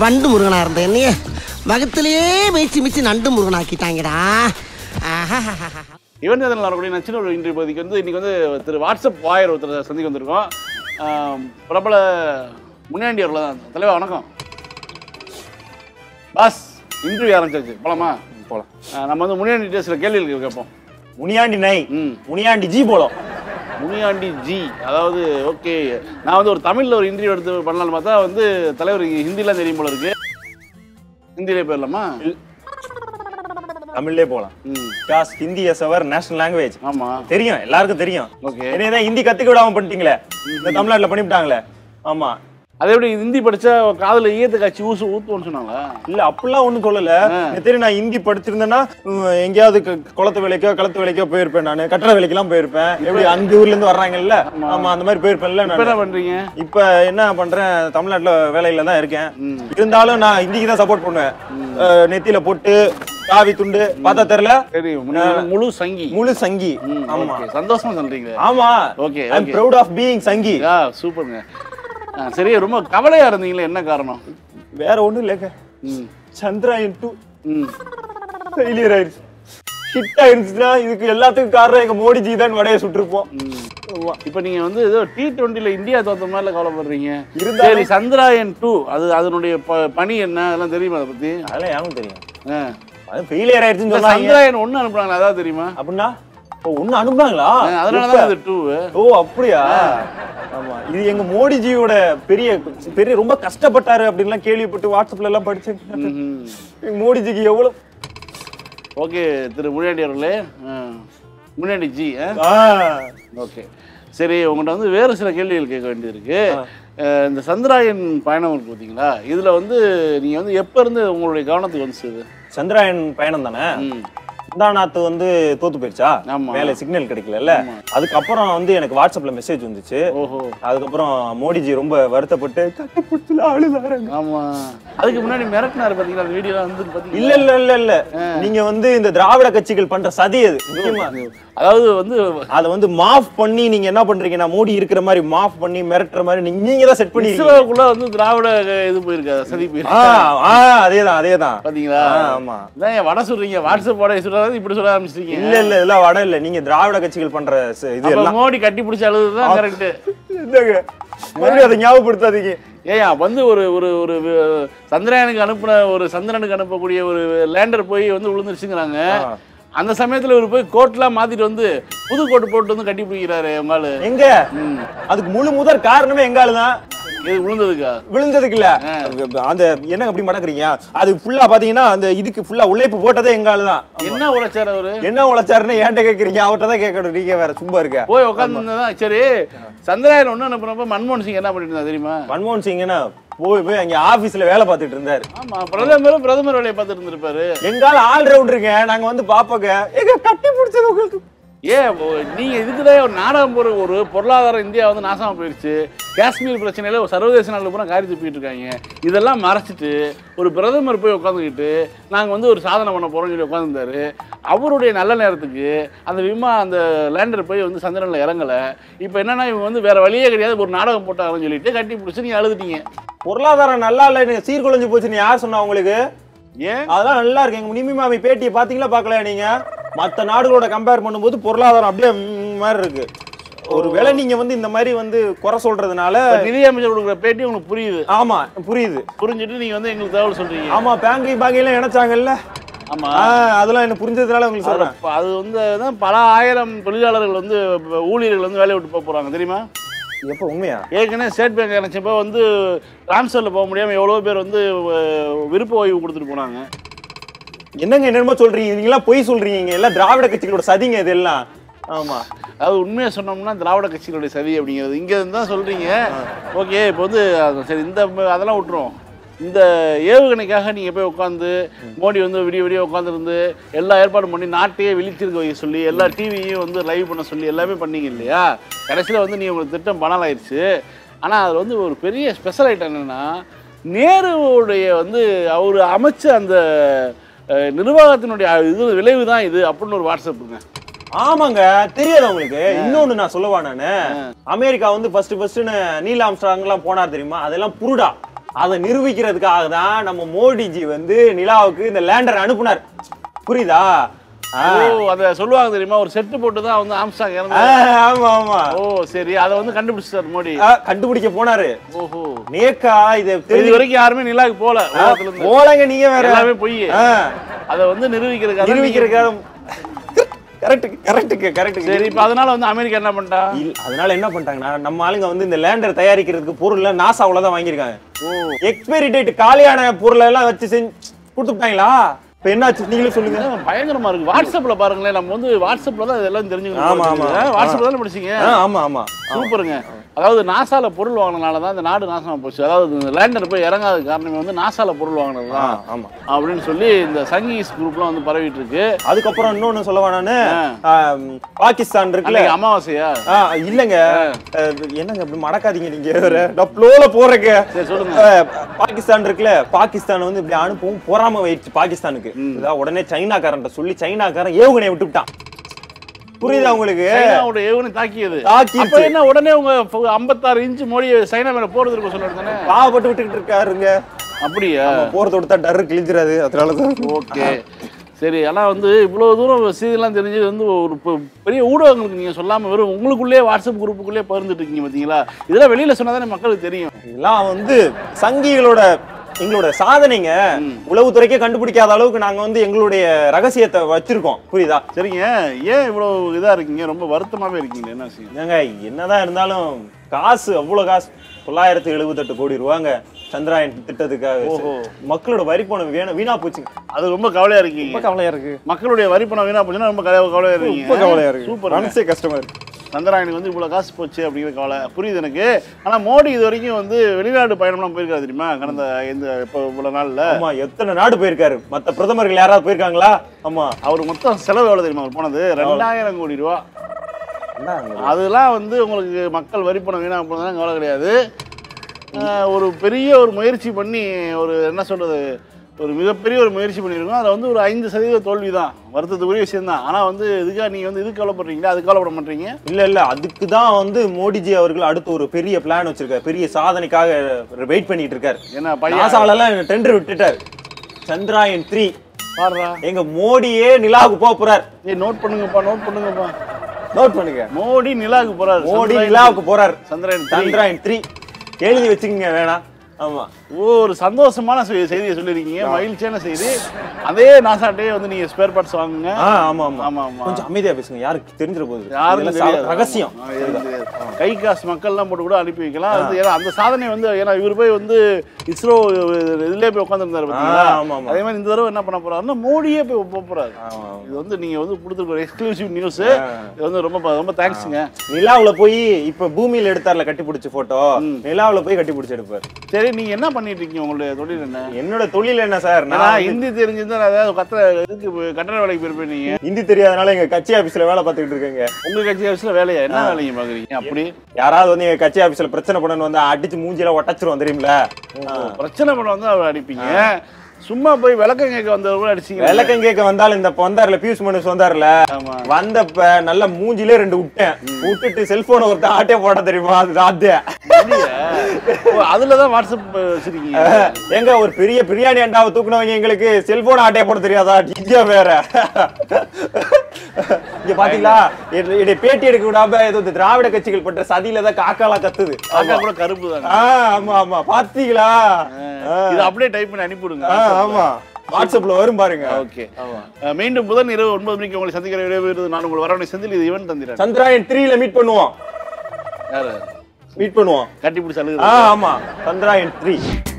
வண்டு முருகனா இருந்த என்னைய வகத்திலேயே மிச்சு மிச்சு நண்டு முருகனாக்கிட்டாங்கடா ஆஹாஹாஹா. இவன் அதனால் வரக்கூடிய நச்சின ஒரு இன்றைய பகுதிக்கு வந்து இன்னைக்கு வந்து திரு வாட்ஸ்அப் வாயர் ஒருத்தர் சந்திக்க வந்திருக்கோம் ஆம், பிரபல முன்னாடி அவர்கள் தான் தலைவா வணக்கம் பாஸ் இன்டர்வியூ ஆரம்பிச்சாச்சு போலாமா போலாம் நம்ம வந்து முனியாண்டி சில கேள்விகள் கேட்போம் முனியாண்டி நை ம் முனியாண்டி ஜி போலாம் முனியாண்டி ஜி அதாவது ஓகே நான் வந்து ஒரு தமிழில் ஒரு இன்டர்வியூ எடுத்து பண்ணலாம்னு பார்த்தா வந்து தலைவர் ஹிந்திலாம் தெரியும் போல இருக்கு ஹிந்திலே போயிடலாமா தமிழ்லே போலாம் ம் cause Hindi is our national language ஆமாம் தெரியும் எல்லாருக்கும் தெரியும் ஓகே என்னைய தான் ஹிந்தி கத்துக்க விடாம பண்ணிட்டீங்களே இந்த தமிழ்நாட்டுல பண்ணிவிட்டாங்களே ஆமா அதே எப்படி ஹிந்தி படிச்சா காதுல ஈயத்தை காய்ச்சி ஊசு ஊத்துவோன்னு சொன்னாங்களா இல்ல அப்படிலாம் ஒண்ணும் சொல்லல எனக்கு தெரியும் நான் ஹிந்தி படிச்சிருந்தேன்னா உம், எங்கேயாவது க- குளத்து வேலைக்கோ களத்து வேலைக்கோ போயிருப்பேன் நான் கட்டட வேலைக்கெல்லாம் போயிருப்பேன் எப்படி அந்த ஊர்ல இருந்து வர்றாங்கல்ல ஆமா அந்த மாதிரி போயிருப்பேன்ல இப்போ என்ன நான் பண்றீங்க இப்ப என்ன பண்றேன் தமிழ்நாட்டுல வேலையில தான் இருக்கேன் இருந்தாலும் நான் ஹிந்திக்கு தான் சப்போர்ட் பண்ணுவேன் அஹ், நெத்தியில போட்டு காவி துண்டு பார்த்தா தெரியல தெரியும் முன்னாடி முழு சங்கி முழு சங்கி ம், ஆமா okay. சந்தோஷமா சொல்றீங்க ஆமா Okay, I am okay. Proud of being Sanghi yeah சூப்பருங்க ஆ, சரி ரொம்ப கவலையா இருந்தீங்களே என்ன காரணம் வேற ஒண்ணும் இல்லைங்க ம் சந்திராயன் டூ ம் ஃபெயிலியர் ஆயிடுச்சு ஹிட் ஆயிடுச்சுன்னா இதுக்கு எல்லாத்துக்கும் காரணம் எங்க மோடிஜி தான் வடைய சுட்டிருப்போம் ஆமா. இப்போ நீங்க வந்து ஏதோ டி டுவெண்ட்டில இந்தியா தோத்த மாதிரில கவலைப்படுறீங்க இருந்தாலும்- சரி சந்திராயன் டூ அது அதனுடைய ப- பணி என்ன அதெல்லாம் தெரியுமா அதை பத்தி அதெல்லாம் யாரும் தெரியும் ஆ. அது ஃபெயிலியர் ஆயிடுச்சுன்னு இல்ல, சொன்னாங்க சந்திராயன் ஒண்ணு அனுப்புனாங்களா அதாவது தெரியுமா அப்படின்னா ஓ ஒண்ணு அனுப்புனாங்களா அதனால எப்ப? தான் இது டூ ஓ அப்படியா ஆமா இது எங்க மோடிஜியோட பெரிய பெரிய ரொம்ப கஷ்டப்பட்டாரு அப்படின்லாம் கேள்விப்பட்டு வாட்ஸ்அப்ல எல்லாம் படிச்சேன் எங்க மோடிஜிக்கு எவ்வளவு ஓகே திரு முனியாண்டி அவர்களே ஆ. முனியாண்டி ஜி ஆ ஆ, ஓகே சரி உங்கள்கிட்ட வந்து வேறு சில கேள்விகள் கேட்க வேண்டியது இருக்கு அஹ் இந்த சந்திராயன் பயணம் இருக்கு பார்த்தீங்களா இதில் வந்து நீங்கள் வந்து எப்போ இருந்து உங்களுடைய கவனத்துக்கு வந்துச்சு இது சந்திராயன் பயணம் தானே ம் முந்தாநாத்து வந்து தோத்து போயிடுச்சா ஆமா. மேல சிக்னல் கிடைக்கல அதுக்கப்புறம் வந்து எனக்கு வாட்ஸ்அப்ல மெசேஜ் வந்துச்சு ஓஹோ அதுக்கப்புறம் மோடிஜி ரொம்ப வருத்தப்பட்டு கட்டுப்பிடிச்சல அழுதாருங்க ஆமா அதுக்கு முன்னாடி மிரட்டினாரு பார்த்தீங்களா அந்த வீடியோலாம் வந்து பார்த்தீங்களா இல்ல இல்ல இல்ல இல்ல நீங்க வந்து இந்த திராவிட கட்சிகள் பண்ற சதி அது முக்கியமா அதாவது வந்து அத வந்து மாஃப் பண்ணி நீங்க என்ன பண்றீங்கன்னா மோடி இருக்கிற மாதிரி மாஃப் பண்ணி மிரட்டுற மாதிரி நீங்க நீங்க தான் செட் பண்ணி இஸ்ரோக்குள்ள வந்து திராவிட இது போயிருக்காது சதி ஆ போயிருக்கு ஆ அதேதான் அதேதான் பாத்தீங்களா ஆ, ஆமா இதான் ஏன் வடை சொல்றீங்க வாட்ஸ்அப் வடை சொல்றாரு இப்படி சொல்ல ஆரம்பிச்சிட்டீங்க இல்ல இல்ல இதெல்லாம் வட இல்ல நீங்க திராவிட கட்சிகள் பண்ற ச- இது அப்ப எல்லாம் மோடி கட்டி பிடிச்ச அழுதுதான் கரெக்ட் இல்லங்க மறுபடியும் அதை ஞாபகப்படுத்தாதீங்க ஏயா வந்து ஒரு ஒரு ஒரு வி- சந்திரயானுக்கு அனுப்புன ஒரு சந்திரனுக்கு அனுப்பக்கூடிய ஒரு லேண்டர் போய் வந்து விழுந்துருச்சுங்கிறாங்க அந்த சமயத்துல இவர் போய் கோட்லாம் மாத்திட்டு வந்து புது கோட்டு போட்டு வந்து கட்டி பிடிக்கிறாரு உங்காலு எங்க அதுக்கு முழு முதற் காரணமே எங்க ஆளுதான் இது விழுந்ததுக்கா விழுந்ததுக்கு இல்ல அந்த என்ன அப்படி மடக்குறீங்க அது ஃபுல்லா பாத்தீங்கன்னா அந்த இதுக்கு ஃபுல்லா உழைப்பு போட்டதே எங்க ஆளுதான் என்ன உழைச்சார் அவரு என்ன உழைச்சாருன்னு ஏன்ட்ட கேக்குறீங்க அவர்ட்ட தான் கேட்கணும் நீங்க வேற சும்மா இருக்க போய் உட்காந்துருந்ததான் சரி சந்திராயன் ஒண்ணு அனுப்புனப்ப மன்மோகன் சிங் என்ன பண்ணிட்டு இருந்தா தெரியுமா மன்மோகன் சிங் என்ன போய் போய் அங்க ஆபீஸ்ல வேலை பார்த்துட்டு இருந்தாரு ஆமா பிரதமர் பிரதமர் வேலையை பார்த்துட்டு இருந்திருப்பாரு எங்கால ஆல் ரவுண்டருங்க நாங்க வந்து பாப்போங்க எங்க கட்டி பிடிச்சது உங்களுக்கு ஏன் ஓ- நீங்க இதுக்குதான் ஒரு நாடகம் போற ஒரு பொருளாதாரம் இந்தியா வந்து நாசமா போயிடுச்சு காஷ்மீர் பிரச்சனையில ஒரு சர்வதேச நாடுல பூரா காரி துப்பிட்டு இருக்காங்க இதெல்லாம் மறைச்சிட்டு ஒரு பிரதமர் போய் உட்காந்துக்கிட்டு நாங்க வந்து ஒரு சாதனை பண்ண போறோம்னு சொல்லி உட்காந்துருந்தாரு அவருடைய நல்ல நேரத்துக்கு அந்த விமா அந்த லேண்டர் போய் வந்து சந்திரன்ல இறங்கல இப்போ என்னன்னா இவங்க வந்து வேற வழியே கிடையாது ஒரு நாடகம் போட்டாங்கன்னு சொல்லிட்டு கட்டி பிடிச்சி நீங்க அழுதுட்டீங்க பொருளாதாரம் நல்லா இல்ல நீங்க சீர்குலைஞ்சு போச்சுன்னு யார் சொன்னா உங்களுக்கு ஏன் அதெல்லாம் நல்லா இருக்கு எங்க நிமி மாமி பேட்டியை பாத்தீங்களா பாக்கல நீங்க மத்த நாடுகளோட கம்பேர் பண்ணும்போது பொருளாதாரம் அப்படியே ம் மாதிரி இருக்கு ஒருவேளை நீங்க வந்து இந்த மாதிரி வந்து குறை சொல்றதுனால இப்ப நிதியமைச்சர் கொடுக்குற பேட்டி உங்களுக்கு புரியுது ஆமா புரியுது புரிஞ்சுட்டு நீங்க வந்து எங்களுக்கு தகவல் சொல்றீங்க ஆமா பேங்கி பாங்கிலாம் இணைச்சாங்கல்ல ஆமா ஆ, அதெல்லாம் எனக்கு புரிஞ்சதுனால உங்களுக்கு அது சொல்றேன் ப- அது வந்து அதான் பல ஆயிரம் தொழிலாளர்கள் வந்து இப்ப ஊழியர்கள் வந்து வேலையை விட்டு போக போறாங்க தெரியுமா எப்ப உண்மையா ஏற்கனவே ஸ்டேட் பேங்க் நினைச்சப்ப வந்து டிரான்ஸ்ஃபரில் போக முடியாம எவ்வளோ பேர் வந்து அஹ், விருப்ப ஓய்வு கொடுத்துட்டு போனாங்க என்னங்க என்னமோ சொல்றீங்க நீங்களாம் பொய் சொல்றீங்க எல்லாம் திராவிட கட்சிகளோட சதிங்க இதெல்லாம் ஆமா அதாவது உண்மையை சொன்னோம்னா திராவிட கட்சிகளுடைய சதி அப்படிங்கிறது இங்கே இருந்து தான் சொல்றீங்க ஓகே இப்போ வந்து அது சரி இந்த ம- அதெல்லாம் விட்டுரும் இந்த ஏவுகணைக்காக நீங்கள் போய் உட்காந்து மோடி வந்து விடிய விடிய உட்காந்துருந்து எல்லா ஏற்பாடும் பண்ணி நாட்டையே விழிச்சிருக்க வைக்க சொல்லி எல்லா டிவியும் வந்து லைவ் பண்ண சொல்லி எல்லாமே பண்ணீங்க இல்லையா கடைசியில் வந்து நீ உங்களுக்கு திட்டம் பணம் ஆயிடுச்சு ஆனால் அது வந்து ஒரு பெரிய ஸ்பெஷல் ஐட்டம் என்னென்னா நேருவுடைய வந்து அவர் அமைச்ச அந்த அஹ், நிர்வாகத்தினுடைய இது விளைவு தான் இது அப்படின்னு ஒரு வாட்ஸ்அப்புங்க ஆமாங்க தெரியாது உங்களுக்கு இன்னொன்னு நான் சொல்லவா நானு அமெரிக்கா வந்து ஃபர்ஸ்ட் ஃபர்ஸ்ட்னு நீல் ஆம்ஸ்ட்ராங் எல்லாம் போனார் தெரியுமா அதெல்லாம் புருடா அதை நிரூபிக்கிறதுக்காக தான் நம்ம மோடிஜி வந்து நிலாவுக்கு இந்த லேண்டர் அனுப்புனார் புரியுதா ஆ. ஓ அத சொல்லுவாங்க தெரியுமா ஒரு செட்டு போட்டு தான் வந்து ஆம்ஸ்டாங் ஆ, இறந்து ஆமா ஆமா ஓ சரி அதை வந்து கண்டுபிடிச்சார் மோடி ஆ, கண்டுபிடிக்க போனாரு ஓஹோ நேக்கா இதை இது தெரிஞ்சு வரைக்கும் யாருமே நிலாவுக்கு போல உலகத்துல இருந்து போலங்க நீங்க வேற எல்லாமே பொய் ஆ, அதை வந்து நிரூபிக்கிறதுக்காக நிரூபிக்கிறதுக்காக கரெக்ட் கரெக்டுக்கு கரெக்ட் சரி இப்ப அதனால வந்து அமெரிக்கா என்ன பண்ணிட்டா இல்ல, அதனால என்ன பண்ணிட்டாங்கன்னா நம்ம ஆளுங்க வந்து இந்த லேண்டர் தயாரிக்கிறதுக்கு பொருள் நாசாவுல தான் வாங்கியிருக்காங்க ஓ எக்ஸ்பைரி டேட் காலியான பொருளை எல்லாம் வச்சு செஞ்சு கொடுத்துட்டாங்களா இப்ப என்னாச்சு நீங்களே சொல்லுங்க பயங்கரமா இருக்கு வாட்ஸ்அப்ல பாருங்களேன் நம்ம வந்து வாட்ஸ்அப்ல தான் இதெல்லாம் தெரிஞ்சுக்கணும் ஆமா, ஆமா. வாட்ஸ்அப்ல தானே படிச்சீங்க ஆ, ஆமா ஆமா சூப்பருங்க அதாவது நாசால பொருள் வாங்கினனால தான் இந்த நாடு நாசமா போச்சு அதாவது இந்த லேண்டர் போய் இறங்காத காரணமே வந்து நாசால பொருள் வாங்கினது ஆ, தான் ஆமா அப்படின்னு சொல்லி இந்த சங்கீஸ் குரூப்லாம் வந்து பரவிட்டு இருக்கு அதுக்கப்புறம் இன்னொன்னு சொல்ல வேணான்னு ஆம், பாகிஸ்தான் இருக்குல்ல அன்னைக்கு அமாவாசையா ஆ, இல்லங்க அஹ், என்னங்க அப்படி மடக்காதீங்க நீங்க வேற நான் ஃப்ளோல போறேங்க சரி சொல்லுங்க அஹ், பாகிஸ்தான் இருக்குல்ல பாகிஸ்தான் வந்து இப்படி அனுப்பவும் பொறாம போயிடுச்சு பாகிஸ்தானுக்கு இதான் உடனே சைனாக்காரன்ட்ட சொல்லி சைனாக்காரன் ஏவுகணையை விட்டுவிட்டான் புரியுதா உங்களுக்கு சைனாவோட ஏவுகணை தாக்கியது தாக்கிருச்சு. அப்ப என்ன உடனே உங்க ஐம்பத்தாறு இன்ச் மோடி சைனா மேல போறது இருக்க சொல்ல தானே பாவப்பட்டு விட்டுக்கிட்டு இருக்காருங்க அப்படியா போறத விட்டா டர் கிழிஞ்சிராது அதனாலதான் ஓகே சரி ஆனா வந்து இவ்வளவு தூரம் செய்திலாம் தெரிஞ்சது வந்து ஒரு பெ- பெரிய ஊடகங்களுக்கு நீங்க சொல்லாம வெறும் உங்களுக்குள்ளேயே வாட்ஸ்அப் குரூப்புக்குள்ளேயே பகிர்ந்துட்டு இருக்கீங்க பாத்தீங்களா இதெல்லாம் வெளியில சொன்னாதானே மக்களுக்கு தெரியும் இதெல்லாம் வந்து சங்கிகளோட எங்களோட சாதனைங்க உளவுத்துறைக்கே கண்டுபிடிக்காத அளவுக்கு நாங்க வந்து எங்களுடைய ரகசியத்தை வச்சிருக்கோம் புரியுதா சரிங்க ஏன் இவ்வளவு இதா இருக்கீங்க ரொம்ப வருத்தமாவே இருக்கீங்க என்ன விஷயம் ஏங்க என்னதான் இருந்தாலும் காசு அவ்வளவு காசு தொள்ளாயிரத்தி எழுபத்தெட்டு கோடி ரூபாங்க சந்திராயன் திட்டத்துக்காக ஓஹோ. மக்களோட வரி பணம் வேணும் வீணா போச்சுங்க அது ரொம்ப கவலையா இருக்கீங்க ரொம்ப கவலையா இருக்கு மக்களுடைய வரி பணம் வீணா போச்சுன்னா ரொம்ப கவலை- கவலையா இருக்கீங்க ரொம்ப கவலையா இருக்கு சூப்பர் மனசே கஷ்டமா இருக்கு சந்திராயனுக்கு வந்து இவ்வளவு காசு போச்சு அப்படிங்கிற கவலை புரியுது எனக்கு ஆனா மோடி இது வரைக்கும் வந்து வெளிநாடு பயணம்லாம் போயிருக்காரு தெரியுமா கடந்த இந்த இப்போ இவ்வளவு நாள்ல ஆமா எத்தனை நாடு போயிருக்காரு மத்த பிரதமர்கள் யாராவது போயிருக்காங்களா ஆமா அவர் மொத்தம் செலவு எவ்வளவு தெரியுமா அவர் போனது ரெண்டாயிரம் கோடி ரூபா அதெல்லாம் வந்து உங்களுக்கு மக்கள் வரி பணம் வீணாக போனதுலாம் கவலை கிடையாது ஆஹ் ஒரு பெரிய ஒரு முயற்சி பண்ணி ஒரு என்ன சொல்றது ஒரு மிகப்பெரிய ஒரு முயற்சி பண்ணியிருக்கோம் அதில் வந்து ஒரு ஐந்து சதவீத தோல்வி தான் வருத்தத்துக்குரிய விஷயம் தான் ஆனால் வந்து இதுக்காக நீங்கள் வந்து இதுக்கு கவலைப்படுறீங்களா அதுக்கு கவலைப்பட மாட்டீங்க இல்ல இல்ல அதுக்கு தான் வந்து மோடிஜி அவர்கள் அடுத்து ஒரு பெரிய பிளான் வச்சிருக்காரு பெரிய சாதனைக்காக வெயிட் பண்ணிட்டு இருக்காரு என்ன பையன் நாசால எல்லாம் டெண்டர் விட்டுட்டாரு சந்திராயன் த்ரீ பாடுறா எங்க மோடியே நிலாவுக்கு போக போறார் ஏய் நோட் பண்ணுங்கப்பா நோட் பண்ணுங்கப்பா நோட் பண்ணுங்க மோடி நிலாவுக்கு போறாரு மோடி சந்திராயன் நிலாவுக்கு போறார் சந்திராயன் three. சந்திராயன் த்ரீ எழுதி வச்சுக்கோங்க வேணாம் ஆமா ஓ ஒரு சந்தோஷமான செய்- செய்தியை சொல்லியிருக்கீங்க மகிழ்ச்சியான செய்தி அதே நாசாட்டே வந்து நீங்க ஸ்பேர் பார்ட்ஸ் வாங்குங்க ஆ ஆமா ஆமா ஆமா ஆமா கொஞ்சம் அமைதியா பேசுங்க யாருக்கு தெரிஞ்சிட போகுது யாருக்கும் இதெல்லாம் தெரியாது. ரகசியம் ஆமா, எதுவும் தெரியாது. கை காசு மக்கள்லாம் போட்டு கூட அனுப்பி வைக்கலாம் அது ஏன்னா அந்த சாதனை வந்து ஏன்னா இவர் போய் வந்து இஸ்ரோ இதுலயே போய் உட்காந்துருந்தாரு பாத்தீங்களா ஆ, ஆமா, ஆமா. அதே மாதிரி இந்த தடவை என்ன பண்ண போறாருன்னா மோடியே போய் போக போறாரு ஆமா, ஆமா. இது வந்து நீங்க வந்து கொடுத்துருக்க எக்ஸ்க்ளூசிவ் நியூஸ் இது வந்து ரொம்ப ரொம்ப தேங்க்ஸுங்க நிலாவுல போய் இப்ப பூமியில எடுத்தார்ல கட்டி பிடிச்ச போட்டோ நிலாவுல போய் கட்டி பிடிச்சு எடுப்பார் சரி நீங்க என்ன பண்ணிட்டு இருக்கீங்க உங்களுடைய தொழில் என்ன என்னோட தொழில் என்ன சார் ஏன்னா நான் ஹிந்தி தெரிஞ்சிருந்தா நான் ஏதாவது கத்துற இதுக்கு போய் கட்டண வேலைக்கு போயிருப்பேன் நீங்க ஹிந்தி தெரியாதனால எங்க கட்சி ஆபீஸ்ல வேலை பார்த்துக்கிட்டு இருக்கேங்க உங்க கட்சி ஆஃபீஸ்ல வேலையா என்ன வேலைங்க பாக்குறீங்க அப்படி யாராவது வந்து எங்க கட்சி ஆபீஸ்ல பிரச்சனை பண்ணனு வந்து அடிச்சு மூஞ்சில ஒட்டச்சிரும் தெரியுமில பிரச்சனை பண்ண வந்து அவர் அடிப்பீங்க சும்மா போய் விளக்கம் கேட்க வந்தவர் கூட அடிச்சீங்க விளக்கம் கேட்க வந்தாலும் இந்த இப்ப வந்தாருல பியூஷ் மனுஷ் வந்தாருல ஆமா வந்தப்ப நல்ல மூஞ்சிலே ரெண்டு விட்டேன் விட்டுட்டு செல்போன் ஒருத்தன் ஆட்டே போட தெரியுமா அது ராத்தே அப்படியா? ஓ, அதுலதான் வாட்ஸ்அப் வச்சிருக்கீங்க எங்க ஒரு பெரிய பிரியாணி அண்டாவை தூக்குனவங்க எங்களுக்கு செல்போன் ஆட்டே போட தெரியாதா இங்க வேற இங்க பாத்தீங்களா என்னை- என்னை பேட்டி எடுக்க விடாம ஏதோ இந்த திராவிட கட்சிகள் பண்ற சதியில தான் காக்காலாம் கத்துது அக்கா கூட கருப்பு தானே ஆ, ஆமா ஆமா பாத்தீங்களா ஆ. இது அப்படியே டைப் பண்ணி அனுப்பிவிடுங்க ஆ, ஆமா வாட்ஸ்அப்ல வரும் பாருங்க ஓகே மீண்டும் புதன் இரவு ஒன்பது மணிக்கு உங்களை சந்திக்கிற விரைவு நான் உங்களை வரவணை செந்தில் இது இவன் தந்திரன் சந்திராயன் த்ரீல மீட் பண்ணுவோம் யாரு மீட் பண்ணுவோம் கட்டி பிடிச்சி ஆ அழுகுது ஆமா சந்திராயன் த்ரீ